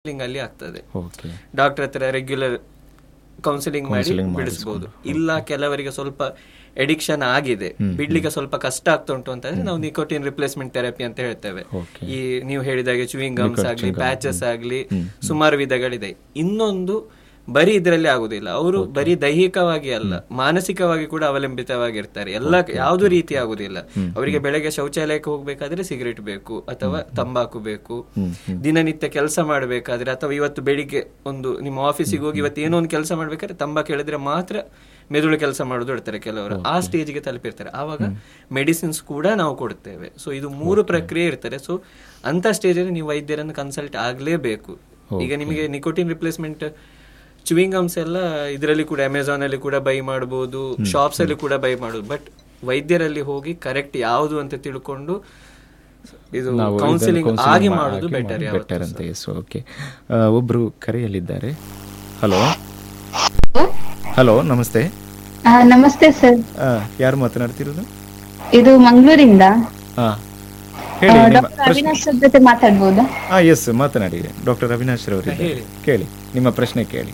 Counselling ಅಲ್ಲಿ ಆಗ್ತದೆ okay doctor ಹತ್ರ ರೆಗ್ಯುಲರ್ ಕೌನ್ಸಿಲಿಂಗ್ ಮಾಡಿ Counselling ಬಿಡಿಸಬಹುದು ಇಲ್ಲ ಕೆಲವರಿಗೆ ಸ್ವಲ್ಪ ಎಡಿಕ್ಷನ್ ಆಗಿದೆ ಬಿಡ್ಲಿಕ್ಕೆ ಸ್ವಲ್ಪ ಕಷ್ಟ ಆಗ್ತಾ ಉಂಟು ಅಂತಂದ್ರೆ ನಾವು ನಿಕೋಟಿನ್ ರಿಪ್ಲೇಸ್ಮೆಂಟ್ ಥೆರಪಿ ಅಂತ ಹೇಳ್ತೇವೆ Okay. ಈ ನೀವು ಹೇಳಿದಾಗೆ ಚೂಯಿಂಗ್ ಗಮ್ಸ್ ಆಗ್ಲಿ ಪ್ಯಾಚಸ್ ಆಗ್ಲಿ ಸುಮಾರು ವಿಧಗಳಿದೆ ಇನ್ನೊಂದು ಬರೀ ಇದರಲ್ಲಿ ಆಗುದಿಲ್ಲ ಅವರು ಬರೀ ದೈಹಿಕವಾಗಿ ಅಲ್ಲ ಮಾನಸಿಕವಾಗಿ ಕೂಡ ಅವಲಂಬಿತವಾಗಿರ್ತಾರೆ ಎಲ್ಲ ಯಾವ್ದು ರೀತಿ ಆಗುದಿಲ್ಲ ಅವರಿಗೆ ಬೆಳಗ್ಗೆ ಶೌಚಾಲಯಕ್ಕೆ ಹೋಗ್ಬೇಕಾದ್ರೆ ಸಿಗರೇಟ್ ಬೇಕು ಅಥವಾ ತಂಬಾಕು ಬೇಕು ದಿನನಿತ್ಯ ಕೆಲಸ ಮಾಡಬೇಕಾದ್ರೆ ಅಥವಾ ಇವತ್ತು ಬೆಳಿಗ್ಗೆ ಒಂದು ನಿಮ್ಮ ಆಫೀಸಿಗೆ ಹೋಗಿ ಇವತ್ತು ಏನೋ ಒಂದು ಕೆಲಸ ಮಾಡ್ಬೇಕಾದ್ರೆ ತಂಬಾಕು ಹೇಳಿದ್ರೆ ಮಾತ್ರ ಮೆದುಳು ಕೆಲಸ ಮಾಡೋದು ಇರ್ತಾರೆ ಕೆಲವರು ಆ ಸ್ಟೇಜ್ಗೆ ತಲುಪಿರ್ತಾರೆ ಆವಾಗ ಮೆಡಿಸಿನ್ಸ್ ಕೂಡ ನಾವು ಕೊಡ್ತೇವೆ ಸೊ ಇದು ಮೂರು ಪ್ರಕ್ರಿಯೆ ಇರ್ತಾರೆ ಸೊ ಅಂತ ಸ್ಟೇಜಲ್ಲಿ ನೀವು ವೈದ್ಯರನ್ನು ಕನ್ಸಲ್ಟ್ ಆಗಲೇಬೇಕು ಈಗ ನಿಮಗೆ ನಿಕೋಟಿನ್ ರಿಪ್ಲೇಸ್ಮೆಂಟ್ ಚುವಿಂಗ್ ಗಮ್ಸ್ ಎಲ್ಲ ಇದರಲ್ಲಿ ಕೂಡ ಅಮೆಝಾನ್ ಅಲ್ಲಿ ಕೂಡ ಬೈ ಮಾಡಬಹುದು ಶಾಪ್ಸ್ ಅಲ್ಲಿ ಕೂಡ ಬೈ ಮಾಡಬಹುದು ಬಟ್ ವೈದ್ಯರಲ್ಲಿ ಹೋಗಿ ಕರೆಕ್ಟ್ ಯಾವುದು ಅಂತ ತಿಳ್ಕೊಂಡು ಇದು ನಾವು ಕೌನ್ಸಿಲಿಂಗ್ ಇದನ್ನು ಆಗಿ counselling ಮಾಡೋದು ಆಗಿ ಬೆಟರ್ ಮಾಡೋದು better ಅಂತ ಎಸ್ ಓಕೆ ಒಬ್ರು ಕರೆಯಲ್ಲಿದ್ದಾರೆ ಹಲೋ ಹಲೋ ನಮಸ್ತೆ ಆ, ನಮಸ್ತೆ ಸರ್ ಆ, ಯಾರು ಮಾತನಾಡ್ತಿರೋದು ಇದು ಮಂಗಳೂರಿಂದ ಹಾ ಹೇಳಿ ನಿಮ್ಮ ಡಾಕ್ಟರ್ ಅವಿನಾಶ್ ಅವ್ರ ಜೊತೆ ಮಾತಾಡ್ಬೋದಾ ಹಾ ಎಸ್ ಮಾತನಾಡಿ ಡಾಕ್ಟರ್ ಅವಿನಾಶ್ ರವರಿದ್ದಾರೆ ಹೇಳಿ. ಕೇಳಿ ನಿಮ್ಮ ಪ್ರಶ್ನೆ ಕೇಳಿ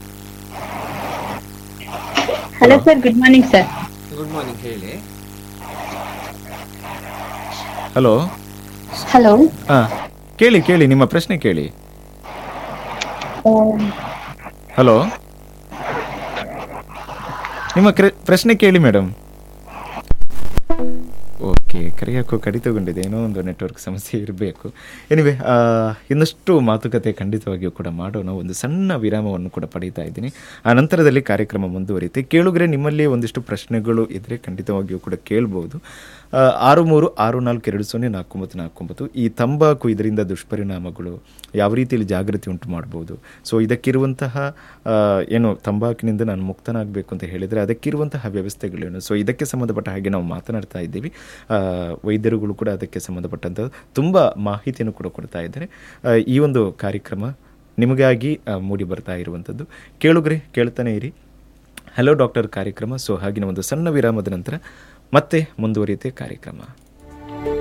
hello sir good morning sir good morning ಹೇಳಿ ಹಲೋ ಹಲೋ ಹಾ ಕೇಳಿ ಕೇಳಿ ನಿಮ್ಮ ಪ್ರಶ್ನೆ ಕೇಳಿ ಹಲೋ ನಿಮ್ಮ ಕ್ರೆ- ಪ್ರಶ್ನೆ ಕೇಳಿ ಮೇಡಮ್ ಓಕೆ ಕರೆಯಕ್ಕೂ ಕಡಿತಗೊಂಡಿದೆ ಏನೋ ಒಂದು ನೆಟ್ವರ್ಕ್ ಸಮಸ್ಯೆ ಇರಬೇಕು ಎನಿವೆ ಇನ್ನಷ್ಟು ಮಾತುಕತೆ ಖಂಡಿತವಾಗಿಯೂ ಕೂಡ ಮಾಡೋಣ ಒಂದು ಸಣ್ಣ ವಿರಾಮವನ್ನು ಕೂಡ ಪಡೀತಾ ಇದ್ದೀನಿ ಆ ನಂತರದಲ್ಲಿ ಕಾರ್ಯಕ್ರಮ ಮುಂದುವರಿಯುತ್ತೆ ಕೇಳುಗರೆ ನಿಮ್ಮಲ್ಲಿ ಒಂದಿಷ್ಟು ಪ್ರಶ್ನೆಗಳು ಇದ್ದರೆ ಖಂಡಿತವಾಗಿಯೂ ಕೂಡ ಕೇಳ್ಬೋದು ಆ, ಆರು ಮೂರು ಆರು ನಾಲ್ಕು ಎರಡು ಸೊನ್ನೆ ನಾಲ್ಕು ಒಂಬತ್ತು ನಾಲ್ಕು ಒಂಬತ್ತು ಈ ತಂಬಾಕು ಇದರಿಂದ ದುಷ್ಪರಿಣಾಮಗಳು ಯಾವ ರೀತಿಯಲ್ಲಿ ಜಾಗೃತಿ ಉಂಟು ಮಾಡ್ಬೋದು ಸೊ ಇದಕ್ಕಿರುವಂತಹ ಆ, ಏನು ತಂಬಾಕಿನಿಂದ ನಾನು ಮುಕ್ತನಾಗಬೇಕು ಅಂತ ಹೇಳಿದರೆ ಅದಕ್ಕಿರುವಂತಹ ವ್ಯವಸ್ಥೆಗಳೇನು ಸೊ ಇದಕ್ಕೆ ಸಂಬಂಧಪಟ್ಟ ಹಾಗೆ ನಾವು ಮಾತನಾಡ್ತಾ ಇದ್ದೀವಿ ಆ, ವೈದ್ಯರುಗಳು ಕೂಡ ಅದಕ್ಕೆ ಸಂಬಂಧಪಟ್ಟಂಥ ತುಂಬ ಮಾಹಿತಿಯನ್ನು ಕೂಡ ಕೊಡ್ತಾ ಇದ್ದಾರೆ ಆ, ಈ ಒಂದು ಕಾರ್ಯಕ್ರಮ ನಿಮಗಾಗಿ ಆ, ಮೂಡಿ ಬರ್ತಾ ಇರುವಂಥದ್ದು ಕೇಳುಗರೆ ಕೇಳ್ತಾನೆ ಇರಿ ಹಲೋ ಡಾಕ್ಟರ್ ಕಾರ್ಯಕ್ರಮ ಸೊ ಹಾಗಿನ ಒಂದು ಸಣ್ಣ ವಿರಾಮದ ನಂತರ ಮತ್ತೆ ಮುಂದುವರಿಯುತ್ತೆ ಕಾರ್ಯಕ್ರಮ